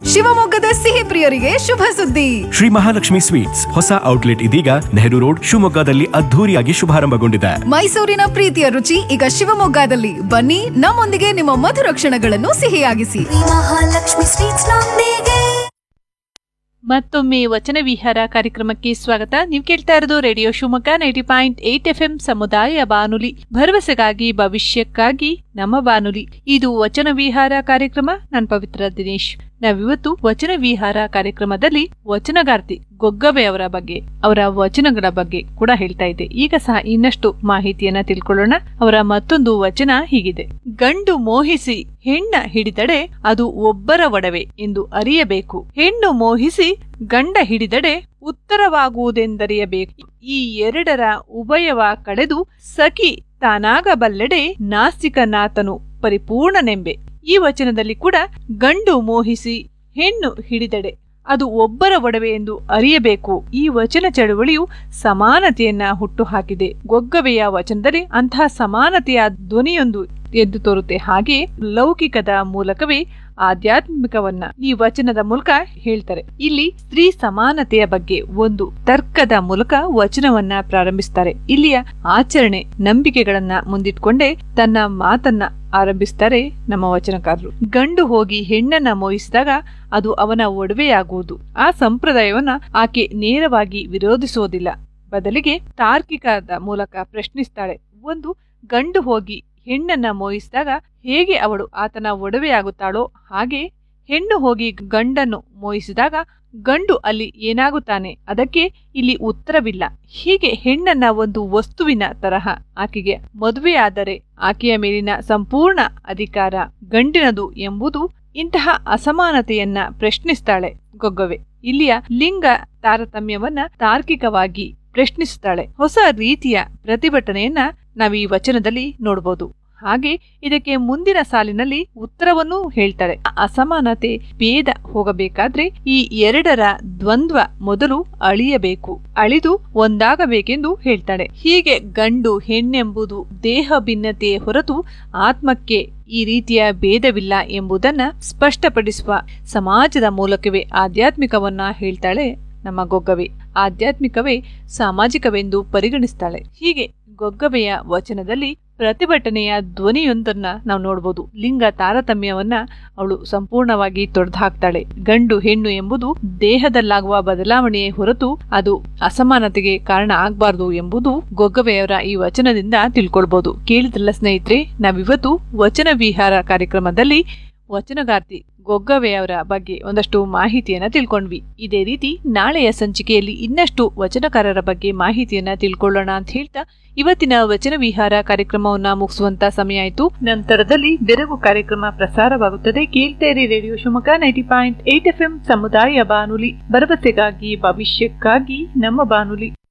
ಶಿವಮೊಗ್ಗದ ಸಿಹಿ ಪ್ರಿಯರಿಗೆ ಶುಭ ಸುದ್ದಿ ಶ್ರೀ ಮಹಾಲಕ್ಷ್ಮಿ ಸ್ವೀಟ್ಸ್ ಹೊಸ ಔಟ್ಲೆಟ್ ಇದೀಗ ನೆಹರು ರೋಡ್ ಶಿವಮೊಗ್ಗದಲ್ಲಿ ಅದ್ಧೂರಿಯಾಗಿ ಶುಭಾರಂಭಗೊಂಡಿದೆ ಮೈಸೂರಿನ ಪ್ರೀತಿಯ ರುಚಿ ಈಗ ಶಿವಮೊಗ್ಗದಲ್ಲಿ ಬನ್ನಿ ನಮ್ಮೊಂದಿಗೆ ನಿಮ್ಮ ಮಧುರ ಕ್ಷಣಗಳನ್ನು ಸಿಹಿಯಾಗಿಸಿ ಮಹಾಲಕ್ಷ್ಮಿ ಸ್ವೀಟ್ಸ್ ನೊಂದಿಗೆ ಮತ್ತೊಮ್ಮೆ ವಚನ ವಿಹಾರ ಕಾರ್ಯಕ್ರಮಕ್ಕೆ ಸ್ವಾಗತ ನೀವು ಕೇಳ್ತಾ ಇರೋದು radio Shivamogga ninety point eight F ಸಮುದಾಯ ಬಾನುಲಿ ಭರವಸೆಗಾಗಿ ಭವಿಷ್ಯಕ್ಕಾಗಿ ನಮ್ಮ ಬಾನುಲಿ ಇದು ವಚನ ವಿಹಾರ ಕಾರ್ಯಕ್ರಮ ನಾನು ಪವಿತ್ರ ದಿನೇಶ್ ನಾವಿವತ್ತು ವಚನ ವಿಹಾರ ಕಾರ್ಯಕ್ರಮದಲ್ಲಿ ವಚನಗಾರ್ತಿ ಗೊಗ್ಗವೆ ಅವರ ಬಗ್ಗೆ ಅವರ ವಚನಗಳ ಬಗ್ಗೆ ಕೂಡ ಹೇಳ್ತಾ ಇದ್ದೆ ಈಗ ಸಹ ಇನ್ನಷ್ಟು ಮಾಹಿತಿಯನ್ನ ತಿಳ್ಕೊಳ್ಳೋಣ ಅವರ ಮತ್ತೊಂದು ವಚನ ಹೀಗಿದೆ ಗಂಡು ಮೋಹಿಸಿ ಹೆಣ್ಣ ಹಿಡಿದಡೆ ಅದು ಒಬ್ಬರ ಒಡವೆ ಎಂದು ಅರಿಯಬೇಕು ಹೆಣ್ಣು ಮೋಹಿಸಿ ಗಂಡ ಹಿಡಿದಡೆ ಉತ್ತರವಾಗುವುದೆಂದರಿಯಬೇಕು ಈ ಎರಡರ ಉಭಯವ ಕಳೆದು ಸಖಿ ತಾನಾಗಬಲ್ಲೆಡೆ ನಾಸ್ತಿಕನಾಥನು ಪರಿಪೂರ್ಣನೆಂಬೆ ಈ ವಚನದಲ್ಲಿ ಕೂಡ ಗಂಡು ಮೋಹಿಸಿ ಹೆಣ್ಣು ಹಿಡಿದಡೆ ಅದು ಒಬ್ಬರ ಒಡವೆ ಎಂದು ಅರಿಯಬೇಕು ಈ ವಚನ ಚಳುವಳಿಯು ಸಮಾನತೆಯನ್ನ ಹುಟ್ಟುಹಾಕಿದೆ ಗೊಗ್ಗವೆಯ ವಚನದಲ್ಲಿ ಅಂತಹ ಸಮಾನತೆಯ ಧ್ವನಿಯೊಂದು ಎದ್ದು ತೋರುತ್ತೆ ಹಾಗೆ ಲೌಕಿಕದ ಮೂಲಕವೇ ಆಧ್ಯಾತ್ಮಿಕವನ್ನ ಈ ವಚನದ ಮೂಲಕ ಹೇಳ್ತಾರೆ ಇಲ್ಲಿ ಸ್ತ್ರೀ ಸಮಾನತೆಯ ಬಗ್ಗೆ ಒಂದು ತರ್ಕದ ಮೂಲಕ ವಚನವನ್ನ ಪ್ರಾರಂಭಿಸ್ತಾರೆ ಇಲ್ಲಿಯ ಆಚರಣೆ ನಂಬಿಕೆಗಳನ್ನ ಮುಂದಿಟ್ಕೊಂಡೇ ತನ್ನ ಮಾತನ್ನ ಆರಂಭಿಸ್ತಾರೆ ನಮ್ಮ ವಚನಕಾರರು ಗಂಡು ಹೋಗಿ ಹೆಣ್ಣನ್ನ ಮೋಹಿಸಿದಾಗ ಅದು ಅವನ ಒಡವೆಯಾಗುವುದು ಆ ಸಂಪ್ರದಾಯವನ್ನ ಆಕೆ ನೇರವಾಗಿ ವಿರೋಧಿಸುವುದಿಲ್ಲ ಬದಲಿಗೆ ತಾರ್ಕಿಕದ ಮೂಲಕ ಪ್ರಶ್ನಿಸ್ತಾಳೆ ಒಂದು ಗಂಡು ಹೋಗಿ ಹೆಣ್ಣನ್ನ ಮೋಹಿಸಿದಾಗ ಹೇಗೆ ಅವಳು ಆತನ ಒಡವೆಯಾಗುತ್ತಾಳೋ ಹಾಗೆ ಹೆಣ್ಣು ಹೋಗಿ ಗಂಡನ್ನು ಮೋಹಿಸಿದಾಗ ಗಂಡು ಅಲ್ಲಿ ಏನಾಗುತ್ತಾನೆ ಅದಕ್ಕೆ ಇಲ್ಲಿ ಉತ್ತರವಿಲ್ಲ ಹೀಗೆ ಹೆಣ್ಣನ್ನ ಒಂದು ವಸ್ತುವಿನ ತರಹ ಆಕೆಗೆ ಮದುವೆಯಾದರೆ ಆಕೆಯ ಮೇಲಿನ ಸಂಪೂರ್ಣ ಅಧಿಕಾರ ಗಂಡಿನದು ಎಂಬುದು ಇಂತಹ ಅಸಮಾನತೆಯನ್ನ ಪ್ರಶ್ನಿಸ್ತಾಳೆ ಗೊಗ್ಗವೆ ಇಲ್ಲಿಯ ಲಿಂಗ ತಾರತಮ್ಯವನ್ನ ತಾರ್ಕಿಕವಾಗಿ ಪ್ರಶ್ನಿಸುತ್ತಾಳೆ ಹೊಸ ರೀತಿಯ ಪ್ರತಿಭಟನೆಯನ್ನ ನಾವು ಈ ವಚನದಲ್ಲಿ ನೋಡಬಹುದು ಹಾಗೆ ಇದಕ್ಕೆ ಮುಂದಿನ ಸಾಲಿನಲ್ಲಿ ಉತ್ತರವನ್ನೂ ಹೇಳ್ತಾಳೆ ಅಸಮಾನತೆ ಭೇದ ಹೋಗಬೇಕಾದ್ರೆ ಈ ಎರಡರ ದ್ವಂದ್ವ ಮೊದಲು ಅಳಿಯಬೇಕು ಅಳಿದು ಒಂದಾಗಬೇಕೆಂದು ಹೇಳ್ತಾಳೆ ಹೀಗೆ ಗಂಡು ಹೆಣ್ಣೆಂಬುದು ದೇಹ ಭಿನ್ನತೆಯೇ ಹೊರತು ಆತ್ಮಕ್ಕೆ ಈ ರೀತಿಯ ಭೇದವಿಲ್ಲ ಎಂಬುದನ್ನ ಸ್ಪಷ್ಟಪಡಿಸುವ ಸಮಾಜದ ಮೂಲಕವೇ ಆಧ್ಯಾತ್ಮಿಕವನ್ನ ಹೇಳ್ತಾಳೆ ನಮ್ಮ ಗೊಗ್ಗವೆ ಆಧ್ಯಾತ್ಮಿಕವೇ ಸಾಮಾಜಿಕವೆಂದು ಪರಿಗಣಿಸ್ತಾಳೆ ಹೀಗೆ ಗೊಗ್ಗವೆಯ ವಚನದಲ್ಲಿ ಪ್ರತಿಭಟನೆಯ ಧ್ವನಿಯೊಂದನ್ನ ನಾವು ನೋಡಬಹುದು ಲಿಂಗ ತಾರತಮ್ಯವನ್ನ ಅವಳು ಸಂಪೂರ್ಣವಾಗಿ ತೊಡೆದುಹಾಕ್ತಾಳೆ ಗಂಡು ಹೆಣ್ಣು ಎಂಬುದು ದೇಹದಲ್ಲಾಗುವ ಬದಲಾವಣೆಯೇ ಹೊರತು ಅದು ಅಸಮಾನತೆಗೆ ಕಾರಣ ಆಗಬಾರದು ಎಂಬುದು ಗೊಗ್ಗವೆಯವರ ಈ ವಚನದಿಂದ ತಿಳ್ಕೊಳ್ಬಹುದು ಕೇಳಿದ್ರಲ್ಲ ಸ್ನೇಹಿತರೆ ನಾವಿವತ್ತು ವಚನ ವಿಹಾರ ಕಾರ್ಯಕ್ರಮದಲ್ಲಿ ವಚನಗಾರ್ತಿ ಗೊಗ್ಗವೆಯವರ ಬಗ್ಗೆ ಒಂದಷ್ಟು ಮಾಹಿತಿಯನ್ನ ತಿಳ್ಕೊಂಡ್ವಿ ಇದೇ ರೀತಿ ನಾಳೆಯ ಸಂಚಿಕೆಯಲ್ಲಿ ಇನ್ನಷ್ಟು ವಚನಕಾರರ ಬಗ್ಗೆ ಮಾಹಿತಿಯನ್ನ ತಿಳ್ಕೊಳ್ಳೋಣ ಅಂತ ಹೇಳ್ತಾ ಇವತ್ತಿನ ವಚನ ವಿಹಾರ ಕಾರ್ಯಕ್ರಮವನ್ನ ಮುಗಿಸುವಂತ ಸಮಯ ಆಯಿತು ನಂತರದಲ್ಲಿ ಬೆರಗು ಕಾರ್ಯಕ್ರಮ ಪ್ರಸಾರವಾಗುತ್ತದೆ ಕೇಳ್ತೇರಿ radio Shivamogga ninety point eight F ಸಮುದಾಯ ಬಾನುಲಿ ಭರವಸೆಗಾಗಿ ಭವಿಷ್ಯಕ್ಕಾಗಿ ನಮ್ಮ ಬಾನುಲಿ